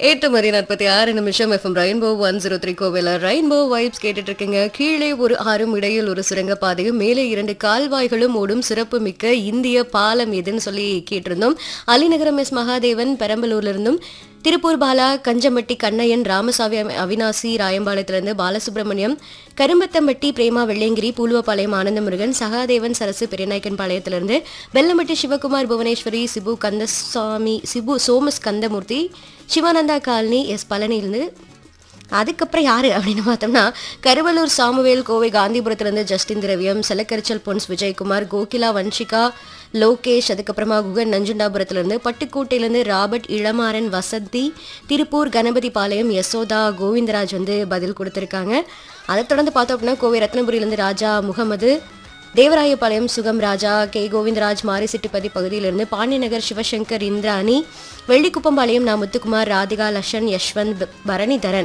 எட்டு மணி நாற்பத்தி ஆறு நிமிஷம் F M Rainbow one zero three கோவில ரெயின்போ வைப்ஸ் கேட்டுட்டு இருக்கீங்க கீழே ஒரு ஆறும் இடையில் ஒரு சுரங்கப்பாதையும் மேலே இரண்டு கால்வாய்களும் ஓடும் சிறப்பு மிக்க இந்திய பாலம் எதுன்னு சொல்லி கேட்டிருந்தோம் அலிநகரம் எஸ் மகாதேவன் பெரம்பலூர்ல இருந்தும் திருப்பூர் பாலா கஞ்சம்பட்டி கண்ணையன் ராமசாமி அவி- அவினாசி ராயம்பாளையத்திலிருந்து பாலசுப்ரமணியம் கரும்பத்தம்பட்டி பிரேமா வெள்ளையங்கிரி பூலுவப்பாளையம் ஆனந்தமுருகன் சகாதேவன் சரசு பெரியநாயக்கன் பாளையத்திலிருந்து வெள்ளம்பட்டி சிவகுமார் புவனேஸ்வரி சிபு கந்தசாமி சிபு சோமஸ் கந்தமூர்த்தி சிவானந்தா காலனி எஸ் பழனியிலிருந்து அதுக்கப்புறம் யாரு அப்படின்னு பார்த்தோம்னா கருவலூர் சாமுவேல் கோவை காந்திபுரத்துலேருந்து ஜஸ்டின் திரவியம் செலக்கரிச்சல் பொன்ஸ் விஜயகுமார் கோகிலா வன்ஷிகா லோகேஷ் அதுக்கப்புறமா குகன் நஞ்சுண்டாபுரத்துலேருந்து பட்டுக்கோட்டையிலேருந்து ராபர்ட் இளமாறன் வசந்தி திருப்பூர் கணபதி பாளையம் யசோதா கோவிந்தராஜ் வந்து பதில் கொடுத்துருக்காங்க அதை தொடர்ந்து பார்த்தோம் அப்படின்னா கோவை ரத்னபுரியிலேருந்து ராஜா முகமது தேவராயபாளையம் சுகம் ராஜா கே கோவிந்தராஜ் மாரிசிட்டிப்பதி பகுதியிலிருந்து பாண்டியநகர் சிவசங்கர் இந்திராணி வெள்ளிக்குப்பம்பாளையம் நா முத்துக்குமார் ராதிகா லஷன் யஷ்வந்த் ப- பரணிதரன்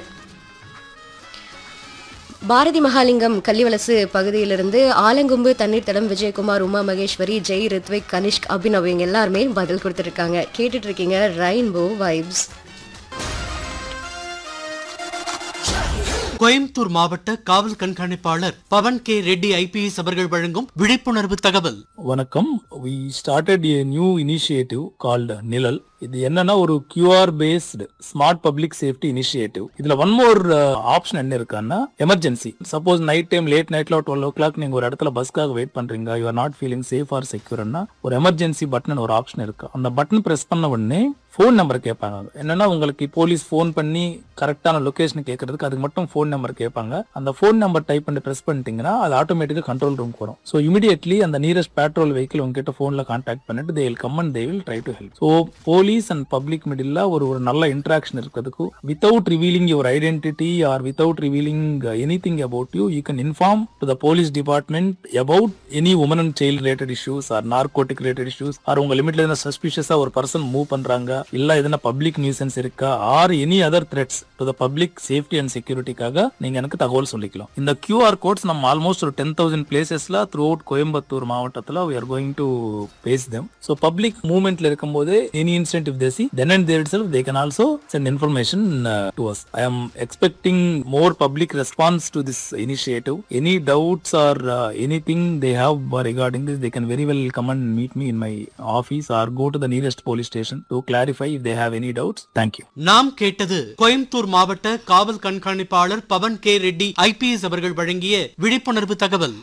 பாரதி மகாலிங்கம் கள்ளிவலசு பகுதியிலிருந்து ஆலங்கொம்பு தண்ணீர் தடம் விஜயகுமார் உமா மகேஸ்வரி ஜெய் ரித்விக் கனிஷ்க் அபினவ் இவங்க எல்லாருமே பதில் கொடுத்துருக்காங்க கேட்டுட்டு இருக்கீங்க ரெயின்போ வைப்ஸ் கோயம்புத்தூர் மாவட்ட காவல் கண்காணிப்பாளர் பவன் கே ரெட்டி ஐபிஎஸ் அவர்கள் வழங்கும் விழிப்புணர்வு தகவல் வணக்கம் we started a new initiative called Nizhal இது என்னன்னா ஒரு QR based smart public safety initiative இதுல ஒன் மோர் ஆப்ஷன் என்ன இருக்கான்னா emergency suppose night time late நைட்ல டுவெல் ஓ கிளாக் நீங்க ஒரு இடத்துல பஸ்க்காக வெயிட் பண்றீங்க you are not feeling safe or செக்யூர்னா ஒரு எமர்ஜென்சி பட்டன் ஒரு ஆப்ஷன் இருக்கு அந்த பட்டன் பிரஸ் பண்ண உடனே ஃபோன் நம்பர் கேட்பாங்க என்னன்னா உங்களுக்கு போலீஸ் ஃபோன் பண்ணி கரெக்டான லொகேஷன் கேட்கறதுக்கு அதுக்கு மட்டும் ஃபோன் நம்பர் கேட்பாங்க அந்த ஃபோன் நம்பர் டைப் பண்ணி பிரஸ் பண்ணிட்டீங்கன்னா அது ஆட்டோமேட்டிக்கா கண்ட்ரோல் ரூம்க்கு வரும் ஸோ இமிடியட்லி அந்த நியரஸ்ட் பேட்ரோல் வெஹிக்கிள் உங்ககிட்ட ஃபோன்ல கான்டாக்ட் பண்ணிட்டு they will come and they will try to help so police and public middle ஒரு ஒரு நல்ல இன்ட்ராக்ஷன் இருக்கிறதுக்கு without revealing your identity or without revealing anything about you you can inform to the police department about any woman and child related issues R narcotic related issues or உங்க லிமிட்ல எதனா சஸ்பிஷியஸா ஒரு person move பண்றாங்க இல்ல எதனா public nuisance இருக்கா or any other threats to the public safety and செக்யூரிட்டிக்காக நீங்க எனக்கு தகவல் சொல்லிக்கலாம் இந்த கியூஆர் கோட்ஸ் நம்ம ஆல்மோஸ்ட் ஒரு டென் தௌசண்ட் பிளேசஸ்ல த்ரூ அவுட் கோயம்புத்தூர் மாவட்டத்துல we are going to place them so public மூவ்மெண்ட்ல இருக்கும்போது any incident if they see then and there itself they can also send information uh, to us i am expecting more public response to this initiative any doubts or uh, anything they have regarding this they can very well come and meet me in my office or go to the nearest police station to clarify if they have any doubts thank you நாம் கேட்டது கோயம்புத்தூர் மாவட்ட காவல் கண்காணிப்பாளர் Pawan K Reddy IPS அவர்கள் வழங்கிய விழிப்புணர்வு தகவல்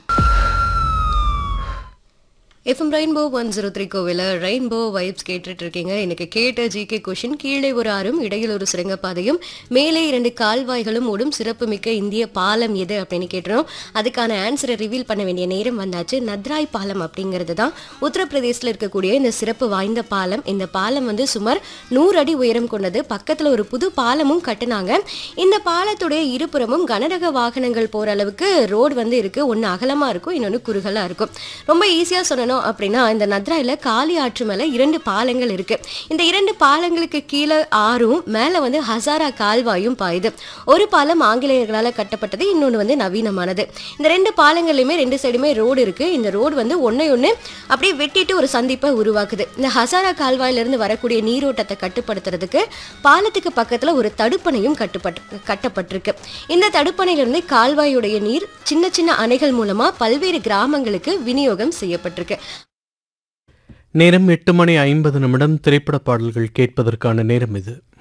FM Rainbow one zero three கோவில ரெயின்போ வைப்ஸ் கேட்டுட்டு இருக்கீங்க எனக்கு கேட்ட ஜிகே கொஷின் கீழே ஒரு ஆறும் இடையில் ஒரு சுரங்கப்பாதையும் மேலே இரண்டு கால்வாய்களும் ஓடும் சிறப்பு மிக்க இந்திய பாலம் எது அப்படின்னு கேட்டுறோம் அதுக்கான ஆன்சரை ரிவீல் பண்ண வேண்டிய நேரம் வந்தாச்சு நத்ராய் பாலம் அப்படிங்கிறது தான் உத்தரப்பிரதேசத்தில் இருக்கக்கூடிய இந்த சிறப்பு வாய்ந்த பாலம் இந்த பாலம் வந்து சுமார் நூறு அடி உயரம் கொண்டது பக்கத்தில் ஒரு புது பாலமும் கட்டுனாங்க இந்த பாலத்துடைய இருபுறமும் கனரக வாகனங்கள் போற அளவுக்கு ரோடு வந்து இருக்கு ஒன்று அகலமா இருக்கும் இன்னொன்று குறுகலா இருக்கும் ரொம்ப ஈஸியா சொல்லணும் அப்படின்னா இந்த நத்ராயில காளி ஆற்று மேல இரண்டு பாலங்கள் இருக்கு இந்த இரண்டு பாலங்களுக்கு கீழே ஆறும் மேல வந்து ஹசாரா கால்வாயும் பாயுது ஒரு பாலம் ஆங்கிலேயர்களால கட்டப்பட்டது இன்னொன்று வந்து நவீனமானது இந்த ரெண்டு பாலங்கள்லையுமே ரெண்டு சைடுமே ரோடு இருக்கு இந்த ரோடு வந்து ஒன்றை ஒன்று அப்படியே வெட்டிட்டு ஒரு சந்திப்பை உருவாக்குது இந்த ஹசாரா கால்வாயிலிருந்து வரக்கூடிய நீரோட்டத்தை கட்டுப்படுத்துறதுக்கு பாலத்துக்கு பக்கத்துல ஒரு தடுப்பணையும் கட்டுப்பட்டு கட்டப்பட்டிருக்கு இந்த தடுப்பணையிலிருந்து கால்வாயுடைய நீர் சின்ன சின்ன அணைகள் மூலமா பல்வேறு கிராமங்களுக்கு விநியோகம் செய்யப்பட்டிருக்கு நேரம் எட்டு மணி ஐம்பது நிமிடம் திரைப்பட பாடல்கள் கேட்பதற்கான நேரம் இது